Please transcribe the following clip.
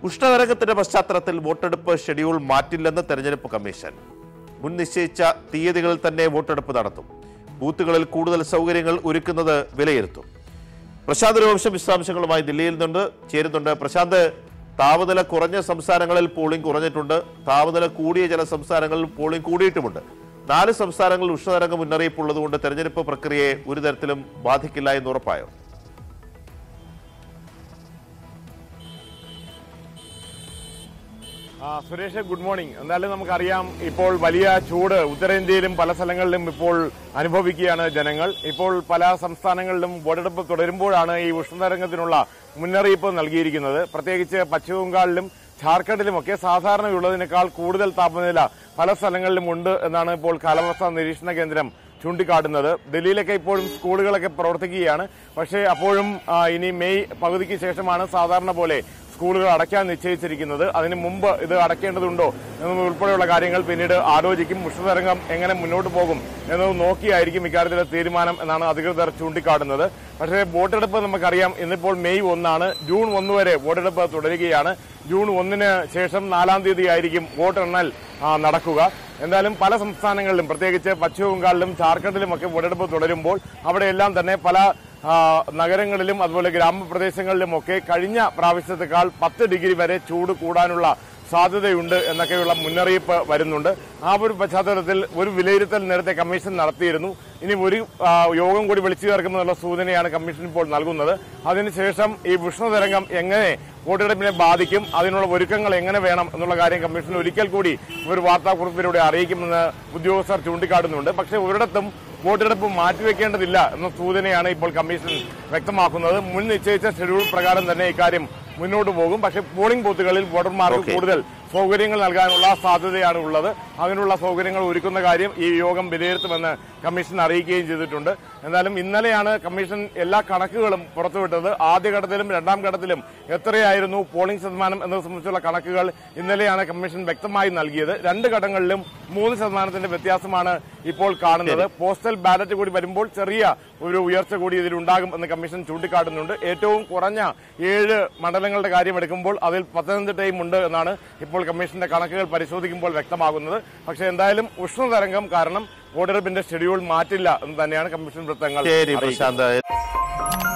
ഉഷ്ണതരംഗത്തിന്റെ പശ്ചാത്തലത്തിൽ വോട്ടെടുപ്പ് ഷെഡ്യൂൾ മാറ്റില്ലെന്ന് തെരഞ്ഞെടുപ്പ് കമ്മീഷൻ മുൻ നിശ്ചയിച്ച തീയതികളിൽ തന്നെ വോട്ടെടുപ്പ് നടത്തും ബൂത്തുകളിൽ കൂടുതൽ സൗകര്യങ്ങൾ ഒരുക്കുന്നത് വിലയിരുത്തും പ്രശാന്ത് രഘുവംശം വിശദാംശങ്ങളുമായി ദില്ലിയിൽ നിന്ന് ചേരുന്നുണ്ട് പ്രശാന്ത് താപനില കുറഞ്ഞ സംസ്ഥാനങ്ങളിൽ പോളിംഗ് കുറഞ്ഞിട്ടുണ്ട് താപനില കൂടിയ ചില സംസ്ഥാനങ്ങളിൽ പോളിംഗ് കൂടിയിട്ടുമുണ്ട് നാല് സംസ്ഥാനങ്ങളിൽ ഉഷ്ണതരംഗ മുന്നറിയിപ്പ് ഉള്ളതുകൊണ്ട് തെരഞ്ഞെടുപ്പ് പ്രക്രിയയെ ഒരു തരത്തിലും ബാധിക്കില്ല എന്ന് ഉറപ്പായോ ആ, സുരേഷ് ഗുഡ് മോർണിംഗ് എന്തായാലും നമുക്കറിയാം ഇപ്പോൾ വലിയ ചൂട് ഉത്തരേന്ത്യയിലും പല സ്ഥലങ്ങളിലും ഇപ്പോൾ അനുഭവിക്കുകയാണ് ജനങ്ങൾ ഇപ്പോൾ പല സംസ്ഥാനങ്ങളിലും വോട്ടെടുപ്പ് തുടരുമ്പോഴാണ് ഈ ഉഷ്ണതരംഗത്തിനുള്ള മുന്നറിയിപ്പ് നൽകിയിരിക്കുന്നത് പ്രത്യേകിച്ച് പശ്ചിമ ബംഗാളിലും ഝാർഖണ്ഡിലുമൊക്കെ സാധാരണയുള്ളതിനേക്കാൾ കൂടുതൽ താപനില പല സ്ഥലങ്ങളിലും ഉണ്ട് എന്നാണ് ഇപ്പോൾ കാലാവസ്ഥാ നിരീക്ഷണ കേന്ദ്രം ചൂണ്ടിക്കാട്ടുന്നത് ഡൽഹിയിലൊക്കെ ഇപ്പോഴും സ്കൂളുകളൊക്കെ പ്രവർത്തിക്കുകയാണ് പക്ഷേ അപ്പോഴും ആ, ഇനി മെയ് പകുതിക്ക് ശേഷമാണ് സാധാരണ പോലെ സ്കൂളുകൾ അടയ്ക്കാൻ നിശ്ചയിച്ചിരിക്കുന്നത് അതിന് മുമ്പ് ഇത് അടയ്ക്കേണ്ടതുണ്ടോ എന്നത് ഉൾപ്പെടെയുള്ള കാര്യങ്ങൾ പിന്നീട് ആലോചിക്കും ഉഷ്ണതരംഗം എങ്ങനെ മുന്നോട്ട് പോകും എന്നത് നോക്കിയായിരിക്കും ഇക്കാര്യത്തിലെ തീരുമാനം എന്നാണ് അധികൃതർ ചൂണ്ടിക്കാട്ടുന്നത് പക്ഷേ വോട്ടെടുപ്പ് നമുക്കറിയാം ഇന്നിപ്പോൾ മെയ് ഒന്നാണ് ജൂൺ ഒന്ന് വരെ വോട്ടെടുപ്പ് തുടരുകയാണ് ജൂൺ ഒന്നിന് ശേഷം നാലാം തീയതി ആയിരിക്കും വോട്ടെണ്ണൽ ആ, നടക്കുക എന്തായാലും പല സംസ്ഥാനങ്ങളിലും പ്രത്യേകിച്ച് പശ്ചിമ ബംഗാളിലും ജാർഖണ്ഡിലുമൊക്കെ വോട്ടെടുപ്പ് തുടരുമ്പോൾ അവിടെയെല്ലാം തന്നെ പല ആ, നഗരങ്ങളിലും അതുപോലെ ഗ്രാമപ്രദേശങ്ങളിലുമൊക്കെ കഴിഞ്ഞ പ്രാവശ്യത്തെക്കാൾ പത്ത് ഡിഗ്രി വരെ ചൂട് കൂടാനുള്ള സാധ്യതയുണ്ട് എന്നൊക്കെയുള്ള മുന്നറിയിപ്പ് വരുന്നുണ്ട് ആ ഒരു പശ്ചാത്തലത്തിൽ ഒരു വിലയിരുത്തൽ നേരത്തെ കമ്മീഷൻ നടത്തിയിരുന്നു ഇനി ഒരു ആ, യോഗം കൂടി വിളിച്ചു ചേർക്കുമെന്നുള്ള സൂചനയാണ് കമ്മീഷൻ ഇപ്പോൾ നൽകുന്നത് അതിനുശേഷം ഈ ഉഷ്ണതരംഗം എങ്ങനെ വോട്ടെടുപ്പിനെ ബാധിക്കും അതിനുള്ള ഒരുക്കങ്ങൾ എങ്ങനെ വേണം എന്നുള്ള കാര്യം കമ്മീഷൻ ഒരിക്കൽ കൂടി ഒരു വാർത്താക്കുറിപ്പിലൂടെ അറിയിക്കുമെന്ന് ഉദ്യോഗസ്ഥർ ചൂണ്ടിക്കാട്ടുന്നുണ്ട് പക്ഷേ ഒരിടത്തും വോട്ടെടുപ്പ് മാറ്റിവെക്കേണ്ടതില്ല എന്ന സൂചനയാണ് ഇപ്പോൾ കമ്മീഷൻ വ്യക്തമാക്കുന്നത് മുൻ നിശ്ചയിച്ച ഷെഡ്യൂൾ പ്രകാരം തന്നെ ഇക്കാര്യം മുന്നോട്ട് പോകും പക്ഷേ പോളിംഗ് ബൂത്തുകളിൽ വോട്ടർമാർക്ക് Okay. കൂടുതൽ സൗകര്യങ്ങൾ നൽകാനുള്ള സാധ്യതയാണ് ഉള്ളത് അതിനുള്ള സൗകര്യങ്ങൾ ഒരുക്കുന്ന കാര്യം ഈ യോഗം വിലയിരുത്തുമെന്ന് കമ്മീഷൻ അറിയിക്കുകയും ചെയ്തിട്ടുണ്ട് എന്തായാലും ഇന്നലെയാണ് കമ്മീഷൻ എല്ലാ കണക്കുകളും പുറത്തുവിട്ടത് ആദ്യഘട്ടത്തിലും രണ്ടാം ഘട്ടത്തിലും എത്രയായിരുന്നു പോളിംഗ് ശതമാനം എന്നത് സംബന്ധിച്ചുള്ള കണക്കുകൾ ഇന്നലെയാണ് കമ്മീഷൻ വ്യക്തമായി നൽകിയത് രണ്ട് ഘട്ടങ്ങളിലും മൂന്ന് ശതമാനത്തിന്റെ വ്യത്യാസമാണ് ഇപ്പോൾ കാണുന്നത് പോസ്റ്റൽ ബാലറ്റ് കൂടി വരുമ്പോൾ ചെറിയ ഒരു ഉയർച്ച കൂടി ഇതിലുണ്ടാകും എന്ന് കമ്മീഷൻ ചൂണ്ടിക്കാട്ടുന്നുണ്ട് ഏറ്റവും കുറഞ്ഞ ഏഴ് മണ്ഡലങ്ങളുടെ കാര്യം എടുക്കുമ്പോൾ അതിൽ പത്തനംതിട്ടയും ഉണ്ട് എന്നാണ് ഇപ്പോൾ കമ്മീഷന്റെ കണക്കുകൾ പരിശോധിക്കുമ്പോൾ വ്യക്തമാകുന്നത് പക്ഷേ എന്തായാലും ഉഷ്ണതരംഗം കാരണം വോട്ടെടുപ്പിന്റെ ഷെഡ്യൂൾ മാറ്റില്ല എന്ന് തന്നെയാണ് കമ്മീഷൻ വൃത്തങ്ങൾ ശരി അറിയിക്കുന്നത്. പ്രശാന്ത്